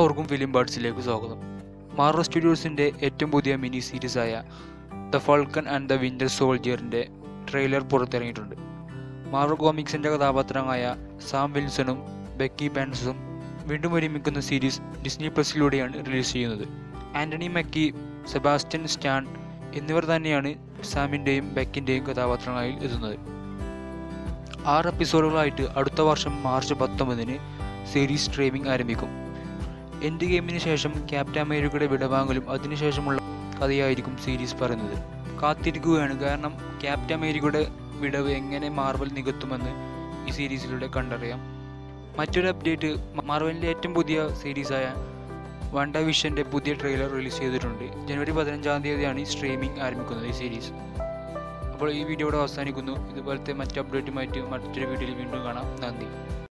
എല്ലാവർക്കും ഫിലിം ബേർഡ്സിലേക്ക് സ്വാഗതം മാർവൽ സ്റ്റുഡിയോസിൻ്റെ ഏറ്റവും പുതിയ മിനി സീരീസായ the Falcon and the Winter സോൾജിയറിൻ്റെ ട്രെയിലർ പുറത്തിറങ്ങിയിട്ടുണ്ട് മാർവൽ കോമിക്സിൻ്റെ കഥാപാത്രമായ സാം വിൽസണും ബെക്കി ബാൻസും വീണ്ടും ഒരുമിക്കുന്ന സീരീസ് ഡിസ്നി പ്ലസിലൂടെയാണ് റിലീസ് ചെയ്യുന്നത് ആൻ്റണി മക്കി സെബാസ്റ്റ്യൻ സ്റ്റാൻ എന്നിവർ തന്നെയാണ് സാമിൻ്റെയും ബെക്കിൻ്റെയും കഥാപാത്രങ്ങളിൽ എത്തുന്നത് ആറ് എപ്പിസോഡുകളായിട്ട് അടുത്ത വർഷം മാർച്ച് പത്തൊമ്പതിന് സീരീസ് സ്ട്രീമിംഗ് ആരംഭിക്കും എൻഡ് ഗെയിമിന് ശേഷം ക്യാപ്റ്റൻ അമേരിക്കയുടെ വിടവാങ്ങലും അതിനുശേഷമുള്ള കഥയായിരിക്കും സീരീസ് പറയുന്നത് കാത്തിരിക്കുകയാണ് കാരണം ക്യാപ്റ്റൻ അമേരിക്കയുടെ വിടവ് എങ്ങനെ മാർവൽ നികത്തുമെന്ന് ഈ സീരീസിലൂടെ കണ്ടറിയാം മറ്റൊരു അപ്ഡേറ്റ് മാർവലിൻ്റെ ഏറ്റവും പുതിയ സീരീസായ വണ്ട വിഷൻ്റെ പുതിയ ട്രെയിലർ റിലീസ് ചെയ്തിട്ടുണ്ട് ജനുവരി പതിനഞ്ചാം തീയതിയാണ് ഈ സ്ട്രീമിംഗ് ആരംഭിക്കുന്നത് ഈ സീരീസ് അപ്പോൾ ഈ വീഡിയോ ഇവിടെ അവസാനിക്കുന്നു ഇതുപോലത്തെ മറ്റ് അപ്ഡേറ്റുമായിട്ട് മറ്റൊരു വീഡിയോയിൽ വീണ്ടും കാണാം നന്ദി